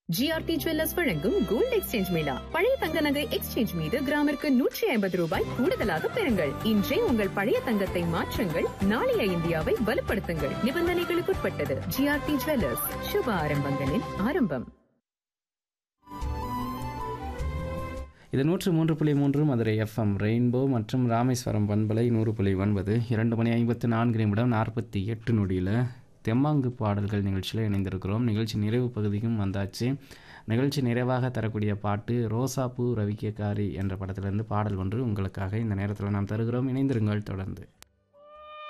GRT jewellers வழங்கும் gold exchange mela பழைய தங்க நகை எக்ஸ்சேஞ்ச் மீது கிராமிற்கு நூற்றி ஐம்பது ரூபாய் கூடுதலாக பெறுங்கள் இன்றே உங்கள் பழைய தங்கத்தை மாற்றுங்கள் நாளைய இந்தியாவை வலுப்படுத்துங்கள் நிபந்தனைகளுக்குட்பட்டது ஜிஆர்டி ஜுவல்லர்ஸ் சுப ஆரம்பங்களின் ஆரம்பம் இது நூற்று மூன்று புள்ளி மூன்று மதுரை எஃப்எம் ரெயின்போ மற்றும் ராமேஸ்வரம் பண்பலை நூறு புள்ளி ஒன்பது இரண்டு மணி ஐம்பத்து நான்கு நிமிடம் நாற்பத்தி எட்டு நொடியில் தெம்மாங்கு பாடல்கள் நிகழ்ச்சியில் இணைந்திருக்கிறோம் நிகழ்ச்சி நிறைவு பகுதிக்கும் வந்தாச்சு நிகழ்ச்சி நிறைவாக தரக்கூடிய பாட்டு ரோசாப்பூ ரவிக்கேக்காரி என்ற படத்திலிருந்து பாடல் ஒன்று உங்களுக்காக இந்த நேரத்தில் நாம் தருகிறோம் இணைந்திருங்கள் தொடர்ந்து